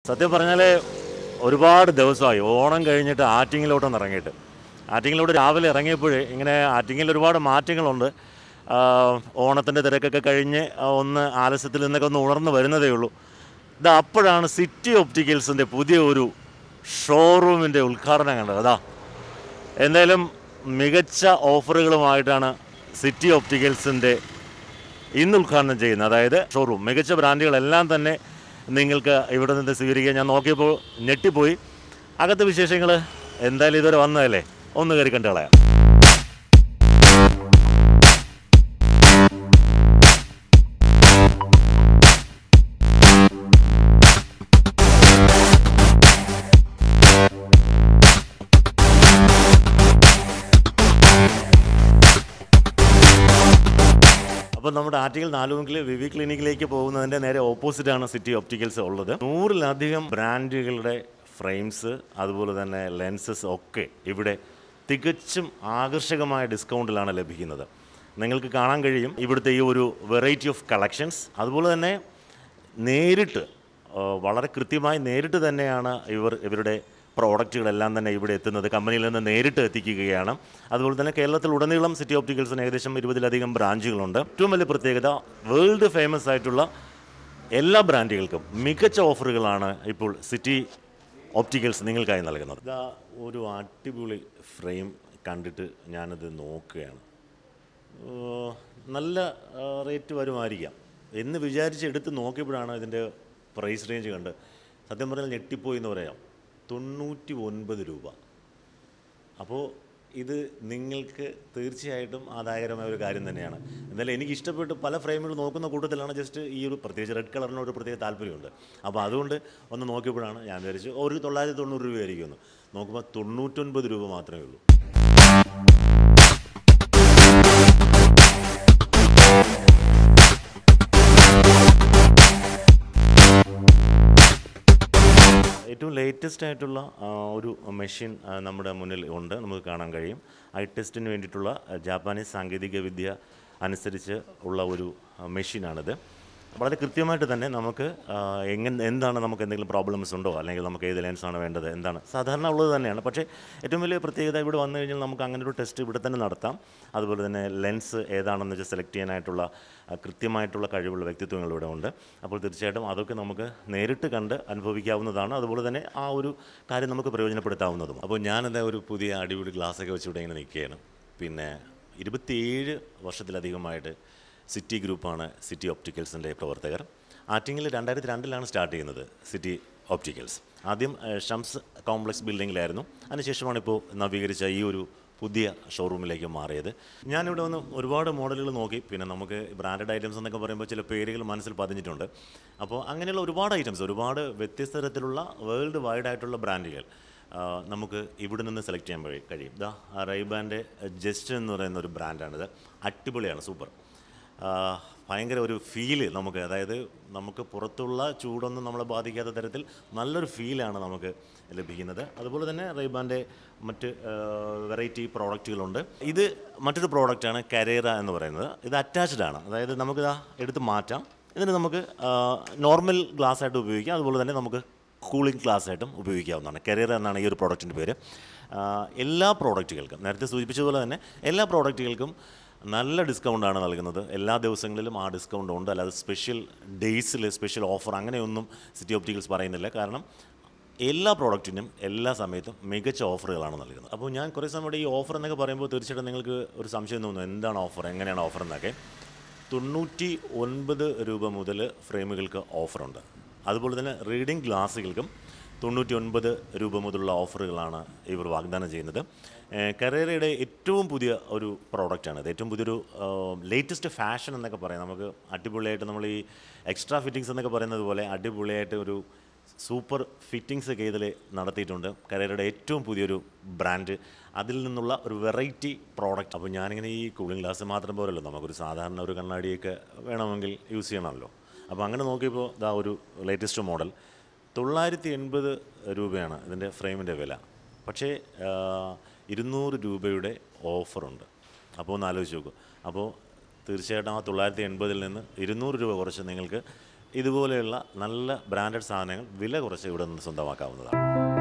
സത്യം പറഞ്ഞാൽ ഒരുപാട് ദിവസമായി ഓണം കഴിഞ്ഞിട്ട് ആറ്റിങ്ങിലോട്ടൊന്ന് ഇറങ്ങിയിട്ട് ആറ്റിങ്ങിലോട്ട് രാവിലെ ഇറങ്ങിയപ്പോഴേ ഇങ്ങനെ ആറ്റിങ്ങിൽ ഒരുപാട് മാറ്റങ്ങളുണ്ട് ഓണത്തിൻ്റെ തിരക്കൊക്കെ കഴിഞ്ഞ് ആ, ഒന്ന് ആലസ്യത്തിൽ നിന്നൊക്കെ ഒന്ന് ഉണർന്ന് വരുന്നതേ ഉള്ളൂ ഇത് അപ്പോഴാണ് സിറ്റി ഒപ്റ്റിക്കൽസിൻ്റെ പുതിയ ഒരു ഷോറൂമിൻ്റെ ഉദ്ഘാടനം കണ്ടത് അതാ എന്തായാലും മികച്ച ഓഫറുകളുമായിട്ടാണ് സിറ്റി ഒപ്റ്റിക്കൽസിൻ്റെ ഇന്ന് ഉദ്ഘാടനം ചെയ്യുന്നത് അതായത് ഷോറൂം മികച്ച ബ്രാൻഡുകളെല്ലാം തന്നെ നിങ്ങൾക്ക് ഇവിടെ നിന്ന് സ്വീകരിക്കാൻ ഞാൻ നോക്കിയപ്പോൾ ഞെട്ടിപ്പോയി അകത്തെ വിശേഷങ്ങൾ എന്തായാലും ഇതുവരെ വന്നതല്ലേ ഒന്ന് കയറി കണ്ടു കളയാം അപ്പോൾ നമ്മുടെ ആർട്ടിക്കൽ നാലുമുക്കിൽ വിവി ക്ലിനിക്കിലേക്ക് പോകുന്നതിൻ്റെ നേരെ ഓപ്പോസിറ്റാണ് സിറ്റി ഒപ്റ്റിക്കൽസ് ഉള്ളത് നൂറിലധികം ബ്രാൻഡുകളുടെ ഫ്രെയിംസ് അതുപോലെ തന്നെ ലെൻസസ് ഒക്കെ ഇവിടെ തികച്ചും ആകർഷകമായ ഡിസ്കൗണ്ടിലാണ് ലഭിക്കുന്നത് നിങ്ങൾക്ക് കാണാൻ കഴിയും ഇവിടുത്തെ ഈ ഒരു വെറൈറ്റി ഓഫ് കളക്ഷൻസ് അതുപോലെ തന്നെ നേരിട്ട് ആ, വളരെ കൃത്യമായി നേരിട്ട് തന്നെയാണ് ഇവർ ഇവരുടെ പ്രോഡക്റ്റുകളെല്ലാം തന്നെ ഇവിടെ എത്തുന്നത് കമ്പനിയിൽ നിന്ന് നേരിട്ട് എത്തിക്കുകയാണ് അതുപോലെ തന്നെ കേരളത്തിൽ ഉടനീളം സിറ്റി ഓപ്റ്റിക്കൽസിന് ഏകദേശം ഇരുപതിലധികം ബ്രാഞ്ചുകളുണ്ട് ഏറ്റവും വലിയ പ്രത്യേകത വേൾഡ് ഫേമസ് ആയിട്ടുള്ള എല്ലാ ബ്രാൻഡുകൾക്കും മികച്ച ഓഫറുകളാണ് ഇപ്പോൾ സിറ്റി ഓപ്റ്റിക്കൽസ് നിങ്ങൾക്കായി നൽകുന്നത് ഇതാ ഒരു അടിപൊളി ഫ്രെയിം കണ്ടിട്ട് ഞാനത് നോക്കുകയാണ് ഏഹ് നല്ല ആ, റേറ്റ് വരുമായിരിക്കാം എന്ന് വിചാരിച്ച് എടുത്ത് നോക്കിയപ്പോഴാണ് ഇതിൻ്റെ പ്രൈസ് റേഞ്ച് കണ്ട് സത്യം പറഞ്ഞാൽ ഞെട്ടിപ്പോയി എന്ന് പറയാം തൊണ്ണൂറ്റി ഒൻപത് രൂപ അപ്പോൾ ഇത് നിങ്ങൾക്ക് തീർച്ചയായിട്ടും ആദായകരമായ ഒരു കാര്യം തന്നെയാണ് എന്നാലും എനിക്ക് ഇഷ്ടപ്പെട്ട് പല ഫ്രെയിമുകൾ നോക്കുന്ന കൂട്ടത്തിലാണ് ജസ്റ്റ് ഈ ഒരു പ്രത്യേകിച്ച് റെഡ് കളറിന് ഒരു പ്രത്യേക താല്പര്യമുണ്ട് അപ്പോൾ അതുകൊണ്ട് ഒന്ന് നോക്കിയപ്പോഴാണ് ഞാൻ വിചാരിച്ചു ഒരു തൊള്ളായിരത്തി തൊണ്ണൂറ് രൂപയായിരിക്കും എന്ന് നോക്കുമ്പോൾ തൊണ്ണൂറ്റൊൻപത് രൂപ മാത്രമേ ഉള്ളൂ ഏറ്റവും ലേറ്റസ്റ്റ് ആയിട്ടുള്ള ആ, ഒരു മെഷീൻ ആ, നമ്മുടെ മുന്നിൽ ഉണ്ട് നമുക്ക് കാണാൻ കഴിയും ഐ ടെസ്റ്റിന് വേണ്ടിയിട്ടുള്ള ആ, ജാപ്പാനീസ് സാങ്കേതിക വിദ്യ അനുസരിച്ച് ഉള്ള ഒരു ആ, മെഷീനാണിത് വളരെ കൃത്യമായിട്ട് തന്നെ നമുക്ക് ആ, എങ്ങനെ എന്താണ് നമുക്ക് എന്തെങ്കിലും പ്രോബ്ലംസ് ഉണ്ടോ അല്ലെങ്കിൽ നമുക്ക് ഏത് ലെൻസാണ് വേണ്ടത് എന്താണ് സാധാരണ ഉള്ളത് തന്നെയാണ് പക്ഷേ ഏറ്റവും വലിയ പ്രത്യേകത ഇവിടെ വന്നു കഴിഞ്ഞാൽ നമുക്ക് അങ്ങനെ ഒരു ടെസ്റ്റ് ഇവിടെ തന്നെ നടത്താം അതുപോലെ തന്നെ ലെൻസ് ഏതാണെന്ന് വെച്ചാൽ സെലക്ട് ചെയ്യാനായിട്ടുള്ള ആ, കൃത്യമായിട്ടുള്ള കഴിവുള്ള വ്യക്തിത്വങ്ങൾ ഇവിടെ ഉണ്ട് അപ്പോൾ തീർച്ചയായിട്ടും അതൊക്കെ നമുക്ക് നേരിട്ട് കണ്ട് അനുഭവിക്കാവുന്നതാണ് അതുപോലെ തന്നെ ആ ഒരു കാര്യം നമുക്ക് പ്രയോജനപ്പെടുത്താവുന്നതും അപ്പോൾ ഞാനെന്താ ഒരു പുതിയ അടിപൊളി ഗ്ലാസ്സൊക്കെ വെച്ച് ഇവിടെ ഇങ്ങനെ നിൽക്കുകയാണ് പിന്നെ ഇരുപത്തിയേഴ് വർഷത്തിലധികമായിട്ട് സിറ്റി ഗ്രൂപ്പാണ് സിറ്റി ഒപ്റ്റിക്കൽസിൻ്റെ പ്രവർത്തകർ ആറ്റിങ്ങിൽ രണ്ടായിരത്തി രണ്ടിലാണ് സ്റ്റാർട്ട് ചെയ്യുന്നത് സിറ്റി ഒപ്റ്റിക്കൽസ് ആദ്യം ഏഹ്, ഷംസ് കോംപ്ലക്സ് ബിൽഡിങ്ങിലായിരുന്നു അതിനുശേഷമാണ് ഇപ്പോൾ നവീകരിച്ച ഈ ഒരു പുതിയ ഷോറൂമിലേക്ക് മാറിയത് ഞാനിവിടെ വന്ന് ഒരുപാട് മോഡലുകൾ നോക്കി പിന്നെ നമുക്ക് ബ്രാൻഡഡ് ഐറ്റംസ് എന്നൊക്കെ പറയുമ്പോൾ ചില പേരുകൾ മനസ്സിൽ പതിഞ്ഞിട്ടുണ്ട് അപ്പോൾ അങ്ങനെയുള്ള ഒരുപാട് ഐറ്റംസ് ഒരുപാട് വ്യത്യസ്ത തരത്തിലുള്ള വേൾഡ് വൈഡ് ആയിട്ടുള്ള ബ്രാൻഡുകൾ ആ, നമുക്ക് ഇവിടെ നിന്ന് സെലക്ട് ചെയ്യാൻ കഴി- കഴിയും ഇതാ റൈബാൻ്റെ ജസ്റ്റ് എന്ന് പറയുന്ന ഒരു ബ്രാൻഡാണിത് അടിപൊളിയാണ് സൂപ്പർ ആ, ഭയങ്കര ഒരു ഫീല് നമുക്ക് അതായത് നമുക്ക് പുറത്തുള്ള ചൂടൊന്നും നമ്മളെ ബാധിക്കാത്ത തരത്തിൽ നല്ലൊരു ഫീലാണ് നമുക്ക് ലഭിക്കുന്നത് അതുപോലെ തന്നെ റൈബാൻ്റെ മറ്റ് വെറൈറ്റി പ്രോഡക്റ്റുകളുണ്ട് ഇത് മറ്റൊരു പ്രോഡക്റ്റാണ് കരേറ എന്ന് പറയുന്നത് ഇത് അറ്റാച്ച്ഡ് ആണ് അതായത് നമുക്കിതാ എടുത്ത് മാറ്റാം ഇതിന് നമുക്ക് നോർമൽ ഗ്ലാസ് ആയിട്ട് ഉപയോഗിക്കാം അതുപോലെ തന്നെ നമുക്ക് കൂളിംഗ് ഗ്ലാസ് ആയിട്ടും ഉപയോഗിക്കാവുന്നതാണ് കരിയർ എന്നാണ് ഈ ഒരു പ്രോഡക്റ്റിൻ്റെ പേര് ആ, എല്ലാ പ്രോഡക്റ്റുകൾക്കും നേരത്തെ സൂചിപ്പിച്ചതുപോലെ തന്നെ എല്ലാ പ്രോഡക്റ്റുകൾക്കും നല്ല ഡിസ്കൗണ്ടാണ് നൽകുന്നത് എല്ലാ ദിവസങ്ങളിലും ആ ഡിസ്കൗണ്ട് ഉണ്ട് അല്ലാതെ സ്പെഷ്യൽ ഡേയ്സിൽ സ്പെഷ്യൽ ഓഫർ അങ്ങനെയൊന്നും സിറ്റി ഓപ്റ്റിക്കൽസ് പറയുന്നില്ല കാരണം എല്ലാ പ്രോഡക്റ്റിനും എല്ലാ സമയത്തും മികച്ച ഓഫറുകളാണ് നൽകുന്നത് അപ്പോൾ ഞാൻ കുറേ സമയത്ത് ഈ ഓഫർ എന്നൊക്കെ പറയുമ്പോൾ തീർച്ചയായിട്ടും നിങ്ങൾക്ക് ഒരു സംശയം തോന്നുന്നു എന്താണ് ഓഫർ എങ്ങനെയാണ് ഓഫർ എന്നൊക്കെ തൊണ്ണൂറ്റി ഒൻപത് രൂപ മുതൽ ഫ്രെയിമുകൾക്ക് ഓഫറുണ്ട് അതുപോലെ തന്നെ റീഡിംഗ് ഗ്ലാസ്സുകൾക്കും തൊണ്ണൂറ്റി ഒൻപത് രൂപ മുതലുള്ള ഓഫറുകളാണ് ഇവർ വാഗ്ദാനം ചെയ്യുന്നത് കരേറയുടെ ഏറ്റവും പുതിയ ഒരു പ്രോഡക്റ്റാണ് ഇത് ഏറ്റവും പുതിയൊരു ലേറ്റസ്റ്റ് ഫാഷൻ എന്നൊക്കെ പറയാം നമുക്ക് അടിപൊളിയായിട്ട് നമ്മൾ ഈ എക്സ്ട്രാ ഫിറ്റിങ്സ് എന്നൊക്കെ പറയുന്നത് പോലെ അടിപൊളിയായിട്ട് ഒരു സൂപ്പർ ഫിറ്റിങ്സ് ഒക്കെ ഇതിൽ നടത്തിയിട്ടുണ്ട് കരേറയുടെ ഏറ്റവും പുതിയൊരു ബ്രാൻഡ് അതിൽ നിന്നുള്ള ഒരു വെറൈറ്റി പ്രോഡക്റ്റ് അപ്പോൾ ഞാനിങ്ങനെ ഈ കൂളിംഗ് ഗ്ലാസ് മാത്രം പോരല്ലോ നമുക്കൊരു സാധാരണ ഒരു കണ്ണാടിയൊക്കെ വേണമെങ്കിൽ യൂസ് ചെയ്യണമല്ലോ അപ്പോൾ അങ്ങനെ നോക്കിയപ്പോൾ ഇതാ ഒരു ലേറ്റസ്റ്റ് മോഡൽ തൊള്ളായിരത്തി എൺപത് രൂപയാണ് ഇതിൻ്റെ ഫ്രെയിമിൻ്റെ വില പക്ഷേ ആ, ഇരുന്നൂറ് രൂപയുടെ ഓഫറുണ്ട് അപ്പോൾ ഒന്ന് ആലോചിച്ച് നോക്കൂ അപ്പോൾ തീർച്ചയായിട്ടും ആ തൊള്ളായിരത്തി എൺപതിൽ നിന്ന് ഇരുന്നൂറ് രൂപ കുറച്ച് നിങ്ങൾക്ക് ഇതുപോലെയുള്ള നല്ല ബ്രാൻഡഡ് സാധനങ്ങൾ വില കുറച്ച് ഇവിടെ നിന്ന് സ്വന്തമാക്കാവുന്നതാണ്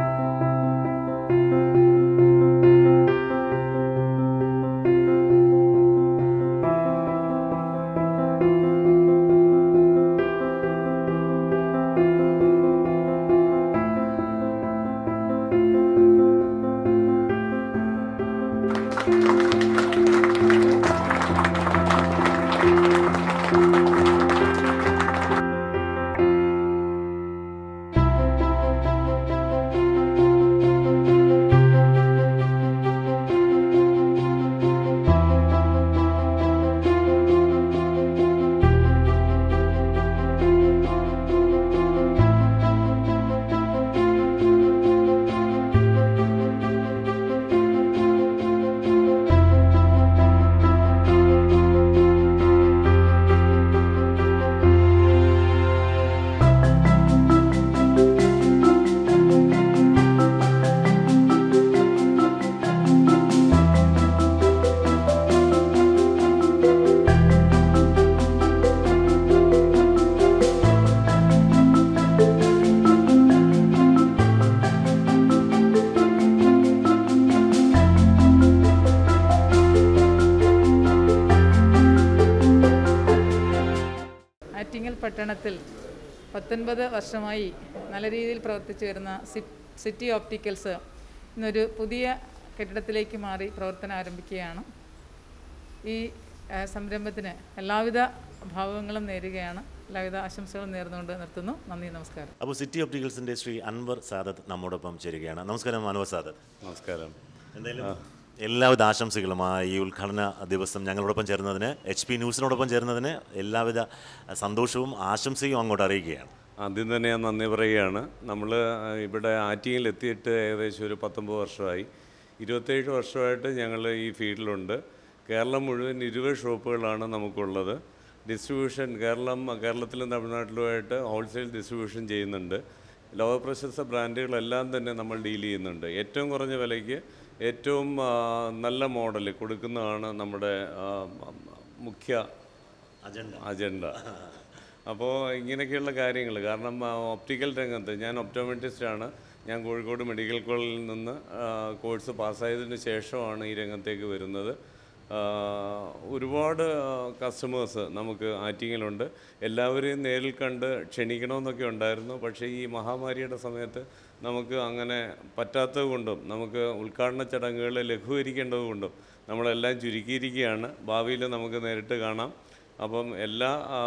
ആറ്റിങ്ങൽ പട്ടണത്തിൽ പത്തൊൻപത് വർഷമായി നല്ല രീതിയിൽ പ്രവർത്തിച്ചു വരുന്ന സി- സിറ്റി ഓപ്റ്റിക്കൽസ് ഇന്നൊരു പുതിയ കെട്ടിടത്തിലേക്ക് മാറി പ്രവർത്തനം ആരംഭിക്കുകയാണ് ഈ ആ, സംരംഭത്തിന് എല്ലാവിധ ഭാവങ്ങളും നേരുകയാണ് എല്ലാവിധ ആശംസകളും നേർന്നുകൊണ്ട് നിർത്തുന്നു നന്ദി നമസ്കാരം അപ്പോൾ സിറ്റി ഓപ്റ്റിക്കൽസിൻ്റെ ശ്രീ അൻവർ സാദത്ത് നമ്മോടൊപ്പം ചേരുകയാണ് നമസ്കാരം അൻവർ സാദത്ത് നമസ്കാരം എന്തായാലും എല്ലാവിധ ആശംസകളും ആ ഈ ഉദ്ഘാടന ദിവസം ഞങ്ങളോടൊപ്പം ചേർന്നതിന് എച്ച് പി ന്യൂസിനോടൊപ്പം ചേർന്നതിന് എല്ലാവിധ സന്തോഷവും ആശംസയും അങ്ങോട്ട് അറിയിക്കുകയാണ് ആദ്യം തന്നെ ഞാൻ നന്ദി പറയുകയാണ് നമ്മൾ ഇവിടെ ആറ്റിങ്ങിൽ എത്തിയിട്ട് ഏകദേശം ഒരു പത്തൊമ്പത് വർഷമായി ഇരുപത്തേഴ് വർഷമായിട്ട് ഞങ്ങൾ ഈ ഫീൽഡിലുണ്ട് കേരളം മുഴുവൻ ഇരുപത് ഷോപ്പുകളാണ് നമുക്കുള്ളത് ഡിസ്ട്രിബ്യൂഷൻ കേരളം കേരളത്തിലും തമിഴ്നാട്ടിലുമായിട്ട് ഹോൾസെയിൽ ഡിസ്ട്രിബ്യൂഷൻ ചെയ്യുന്നുണ്ട് ലോകപ്രശസ്ത ബ്രാൻഡുകളെല്ലാം തന്നെ നമ്മൾ ഡീൽ ചെയ്യുന്നുണ്ട് ഏറ്റവും കുറഞ്ഞ വിലയ്ക്ക് ഏറ്റവും ആ, നല്ല മോഡൽ കൊടുക്കുന്നതാണ് നമ്മുടെ ആ, മുഖ്യ അജണ്ട അജണ്ട അപ്പോൾ ഇങ്ങനെയൊക്കെയുള്ള കാര്യങ്ങൾ കാരണം ആ, ഒപ്റ്റിക്കൽ രംഗത്ത് ഞാൻ ഒപ്റ്റോമെട്രിസ്റ്റാണ് ഞാൻ കോഴിക്കോട് മെഡിക്കൽ കോളേജിൽ നിന്ന് ആ, കോഴ്സ് പാസ്സായതിന് ശേഷമാണ് ഈ രംഗത്തേക്ക് വരുന്നത് ആ, ഒരുപാട് കസ്റ്റമേഴ്സ് നമുക്ക് ആറ്റിങ്ങിലുണ്ട് എല്ലാവരെയും നേരിൽ കണ്ട് ക്ഷണിക്കണമെന്നൊക്കെ ഉണ്ടായിരുന്നു പക്ഷേ ഈ മഹാമാരിയുടെ സമയത്ത് നമുക്ക് അങ്ങനെ പറ്റാത്തത് കൊണ്ടും നമുക്ക് ഉദ്ഘാടന ചടങ്ങുകൾ ലഘൂകരിക്കേണ്ടത് കൊണ്ടും നമ്മളെല്ലാം ചുരുക്കിയിരിക്കുകയാണ് ഭാവിയിൽ നമുക്ക് നേരിട്ട് കാണാം അപ്പം എല്ലാ ആ,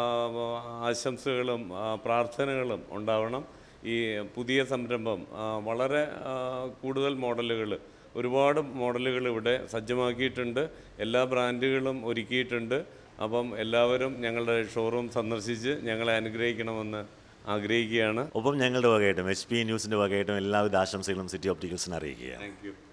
ആശംസകളും ആ, പ്രാർത്ഥനകളും ഉണ്ടാവണം ഈ പുതിയ സംരംഭം ആ, വളരെ ആ, കൂടുതൽ മോഡലുകൾ ഒരുപാട് മോഡലുകൾ ഇവിടെ സജ്ജമാക്കിയിട്ടുണ്ട് എല്ലാ ബ്രാൻഡുകളും ഒരുക്കിയിട്ടുണ്ട് അപ്പം എല്ലാവരും ഞങ്ങളുടെ ഷോറൂം സന്ദർശിച്ച് ഞങ്ങളെ അനുഗ്രഹിക്കണമെന്ന് ആഗ്രഹിക്കുകയാണ് ഒപ്പം ഞങ്ങളുടെ വകയായിട്ടും എച്ച് പി ന്യൂസിൻ്റെ വകയായിട്ടും എല്ലാവിധ ആശംസകളും സിറ്റി ഓപ്റ്റിക്കൽസിന് അറിയിക്കുകയാണ് താങ്ക് യു